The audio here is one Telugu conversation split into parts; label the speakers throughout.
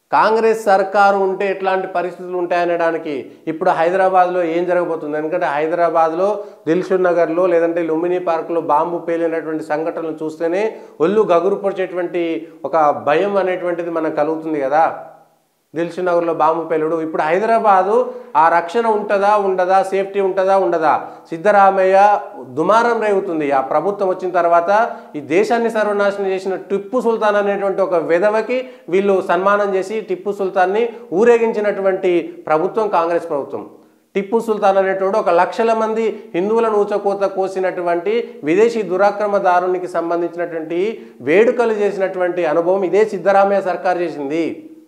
Speaker 1: కాంగ్రెస్ సర్కారు ఉంటే ఎట్లాంటి పరిస్థితులు ఉంటాయనడానికి ఇప్పుడు హైదరాబాద్లో ఏం జరగబోతుంది ఎందుకంటే హైదరాబాద్లో దిల్షుక్ నగర్లో లేదంటే లుంబిని పార్కులో బాంబు పేలినటువంటి సంఘటనలు చూస్తేనే ఒళ్ళు గగురుపరిచేటువంటి ఒక భయం అనేటువంటిది మనకు కలుగుతుంది కదా దిల్షుక్ నగర్లో బాంబు పేలుడు ఇప్పుడు హైదరాబాదు ఆ రక్షణ ఉంటుందా ఉండదా సేఫ్టీ ఉంటుందా ఉండదా సిద్ధరామయ్య దుమారం రేగుతుంది ఆ ప్రభుత్వం వచ్చిన తర్వాత ఈ దేశాన్ని సర్వనాశనం చేసిన టిప్పు సుల్తాన్ అనేటువంటి ఒక విధవకి వీళ్ళు సన్మానం చేసి టిప్పు సుల్తాన్ని ఊరేగించినటువంటి ప్రభుత్వం కాంగ్రెస్ ప్రభుత్వం టిప్పు సుల్తాన్ అనేటువంటి ఒక లక్షల మంది హిందువులను ఊచకోత కోసినటువంటి విదేశీ దురాక్రమదారునికి సంబంధించినటువంటి వేడుకలు చేసినటువంటి అనుభవం ఇదే సిద్ధరామయ్య సర్కార్ చేసింది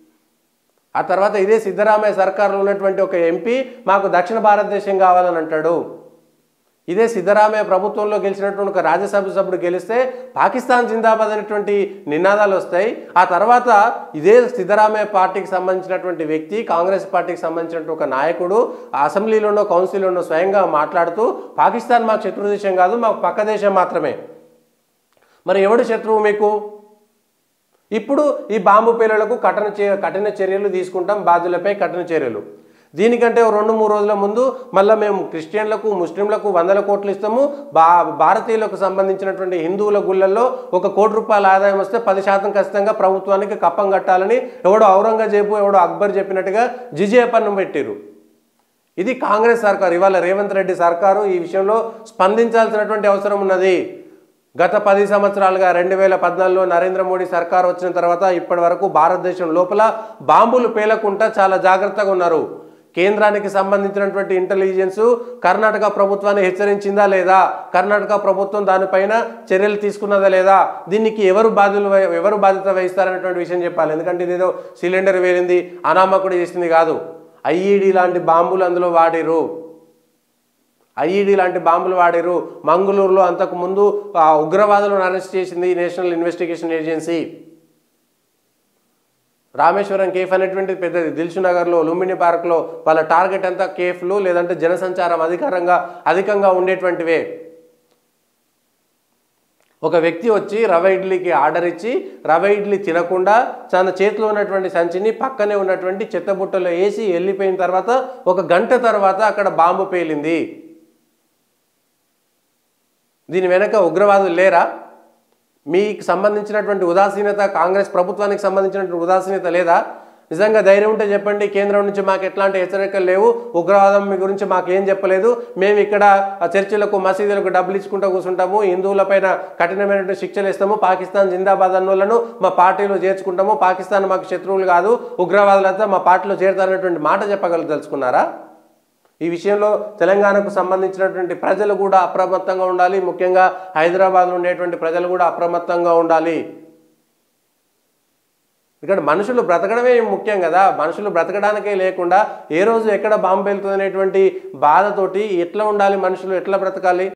Speaker 1: ఆ తర్వాత ఇదే సిద్ధరామయ్య సర్కారులో ఉన్నటువంటి ఒక ఎంపీ మాకు దక్షిణ భారతదేశం కావాలని అంటాడు ఇదే సిద్ధరామయ్య ప్రభుత్వంలో గెలిచినటువంటి ఒక రాజ్యసభ సభ్యుడు గెలిస్తే పాకిస్తాన్ జిందాబాద్ అనేటువంటి నినాదాలు వస్తాయి ఆ తర్వాత ఇదే సిద్ధరామయ్య పార్టీకి సంబంధించినటువంటి వ్యక్తి కాంగ్రెస్ పార్టీకి సంబంధించినటువంటి ఒక నాయకుడు ఆ అసెంబ్లీలోనో కౌన్సిల్లోనో స్వయంగా మాట్లాడుతూ పాకిస్తాన్ మాకు శత్రు దేశం కాదు మాకు పక్క దేశం మాత్రమే మరి ఎవడు శత్రువు మీకు ఇప్పుడు ఈ బాంబు పేలులకు కఠిన చే- కఠిన చర్యలు తీసుకుంటాం బాధ్యులపై కఠిన చర్యలు దీనికంటే ఓ రెండు మూడు రోజుల ముందు మళ్ళీ మేము క్రిస్టియన్లకు ముస్లింలకు వందల కోట్లు ఇస్తాము బా భారతీయులకు సంబంధించినటువంటి హిందువుల గుళ్ళల్లో ఒక కోటి రూపాయల ఆదాయం వస్తే పది శాతం ఖచ్చితంగా ప్రభుత్వానికి కప్పం కట్టాలని ఎవడో ఔరంగజేబు ఎవడో అక్బర్ చెప్పినట్టుగా జిజే పన్ను పెట్టిరు ఇది కాంగ్రెస్ సర్కారు ఇవాళ రేవంత్ రెడ్డి సర్కారు ఈ విషయంలో స్పందించాల్సినటువంటి అవసరం ఉన్నది గత పది సంవత్సరాలుగా రెండు వేల పద్నాలుగులో నరేంద్ర మోడీ సర్కారు వచ్చిన తర్వాత ఇప్పటి వరకు భారతదేశం లోపల బాంబులు పేలకుండా చాలా జాగ్రత్తగా ఉన్నారు కేంద్రానికి సంబంధించినటువంటి ఇంటెలిజెన్స్ కర్ణాటక ప్రభుత్వాన్ని హెచ్చరించిందా లేదా కర్ణాటక ప్రభుత్వం దానిపైన చర్యలు తీసుకున్నదా లేదా దీనికి ఎవరు బాధ్యులు వహి- ఎవరు బాధ్యత వహిస్తారనేటువంటి విషయం చెప్పాలి ఎందుకంటే ఇదేదో సిలిండర్ వేలింది అనామకుడు చేసింది కాదు ఐఈడి లాంటి బాంబులు అందులో వాడిరు ఐఈడి లాంటి బాంబులు వాడిరు మంగళూరులో అంతకు ముందు ఆ ఉగ్రవాదులను అరెస్ట్ చేసింది national investigation agency Rameshwaram cafe అనేటువంటి పెద్దది దిల్సు నగర్లో లుంబిని పార్క్లో వాళ్ళ టార్గెట్ అంతా కేఫ్లు లేదంటే జనసంచారం అధికారంగా అధికంగా ఉండేటువంటివే ఒక వ్యక్తి వచ్చి రవ ఇడ్లీకి ఆర్డర్ ఇచ్చి రవ ఇడ్లీ తినకుండా తన చేతిలో ఉన్నటువంటి సంచిని పక్కనే ఉన్నటువంటి చెత్తబుట్టలో వేసి వెళ్ళిపోయిన తర్వాత ఒక గంట తర్వాత అక్కడ బాంబు పేలింది దీని వెనక ఉగ్రవాదులు లేరా మీకు సంబంధించినటువంటి ఉదాసీనత కాంగ్రెస్ ప్రభుత్వానికి సంబంధించినటువంటి ఉదాసీనత లేదా నిజంగా ధైర్యం ఉంటే చెప్పండి కేంద్రం నుంచి మాకు ఎట్లాంటి హెచ్చరికలు లేవు ఉగ్రవాదం మీ గురించి మాకు ఏం చెప్పలేదు మేము ఇక్కడ ఆ చర్చిలకు మసీదులకు డబ్బులు ఇచ్చుకుంటూ కూర్చుంటాము హిందువులపైన కఠినమైనటువంటి శిక్షలు ఇస్తాము పాకిస్తాన్ జిందాబాద్ అన్నోళ్లను మా పార్టీలో చేర్చుకుంటాము పాకిస్తాన్ మాకు శత్రువులు కాదు ఉగ్రవాదులంతా మా పార్టీలో చేరుతారనేటువంటి మాట చెప్పగలుగుదలుచుకున్నారా ఈ విషయంలో తెలంగాణకు సంబంధించినటువంటి ప్రజలు కూడా అప్రమత్తంగా ఉండాలి ముఖ్యంగా హైదరాబాద్లో ఉండేటువంటి ప్రజలు కూడా అప్రమత్తంగా ఉండాలి ఇక్కడ మనుషులు బ్రతకడమే ముఖ్యం కదా మనుషులు బ్రతకడానికే లేకుండా ఏ రోజు ఎక్కడ బాంబు వెళ్తుంది అనేటువంటి బాధతోటి ఎట్లా ఉండాలి మనుషులు ఎట్లా బ్రతకాలి